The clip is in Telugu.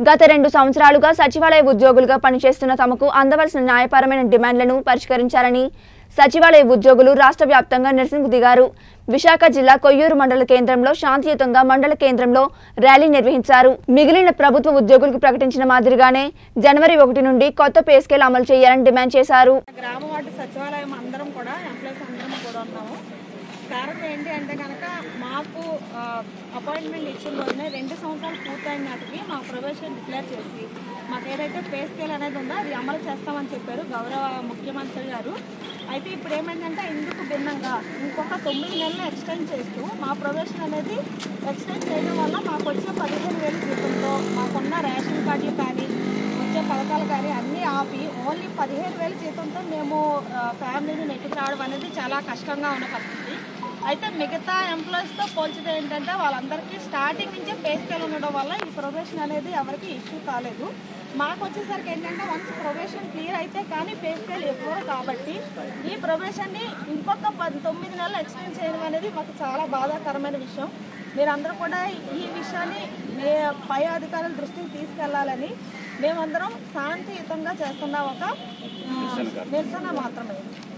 గత రెండు సంవత్సరాలుగా సచివాలయ ఉద్యోగులుగా పనిచేస్తున్న తమకు అందవలసిన న్యాయపరమైన డిమాండ్లను పరిష్కరించాలని సచివాలయ ఉద్యోగులు రాష్ట్ర వ్యాప్తంగా నిరసనకు దిగారు విశాఖ జిల్లా కొయ్యూరు మండల కేంద్రంలో శాంతియుతంగా మండల కేంద్రంలో ర్యాలీ నిర్వహించారు మిగిలిన ప్రభుత్వ ఉద్యోగులకు ప్రకటించిన మాదిరిగానే జనవరి ఒకటి నుండి కొత్త పే స్కేల్ అమలు చేయాలని డిమాండ్ చేశారు గ్రామ వార్డు సచివాలయం అందరం కూడా ఎంప్లాయీస్ అందరం కూడా ఉన్నాము కారణం ఏంటి అంటే కనుక మాకు అపాయింట్మెంట్ ఇచ్చిన రోజునే రెండు సంవత్సరాలు పూర్తయిన నాటికి మా ప్రొఫెషన్ డిక్లేర్ చేసి మాకు ఏదైతే పే స్కేల్ అనేది ఉందో అది అమలు చేస్తామని చెప్పారు గౌరవ ముఖ్యమంత్రి గారు అయితే ఇప్పుడు ఏమైందంటే ఇందుకు భిన్నంగా ఇంకొక తొమ్మిది నెలలు ఎక్స్టెండ్ చేస్తూ మా ప్రొఫెషన్ అనేది ఎక్స్టెండ్ చేయడం వల్ల మాకు వచ్చే పదిహేను వేలు జీతంతో మాకున్న రేషన్ కార్డులు కానీ వచ్చే పథకాలు కానీ అన్నీ ఆపి ఓన్లీ పదిహేను వేల జీతంతో మేము ఆ, ఫ్యామిలీని నెట్టుకు రావడం అనేది చాలా కష్టంగా ఉన్న పరిస్థితి అయితే మిగతా ఎంప్లాయీస్తో పోల్చితే ఏంటంటే వాళ్ళందరికీ స్టార్టింగ్ నుంచే పే స్కేల్ ఉండడం వల్ల ఈ ప్రొఫెషన్ అనేది ఎవరికి ఇష్యూ కాలేదు మాకు వచ్చేసరికి ఏంటంటే వన్స్ ప్రొఫెషన్ క్లియర్ అయితే కానీ పే స్కేల్ ఇవ్వరు కాబట్టి ఈ ప్రొఫెషన్ని ఇంకొక పది తొమ్మిది నెలలు ఎక్స్టెండ్ చేయడం అనేది మాకు చాలా బాధాకరమైన విషయం మీరందరూ కూడా ఈ విషయాన్ని మీ పై అధికారుల దృష్టికి తీసుకెళ్లాలని మేమందరం శాంతియుతంగా చేస్తున్న ఒక ఆ, నిరసన మాత్రమే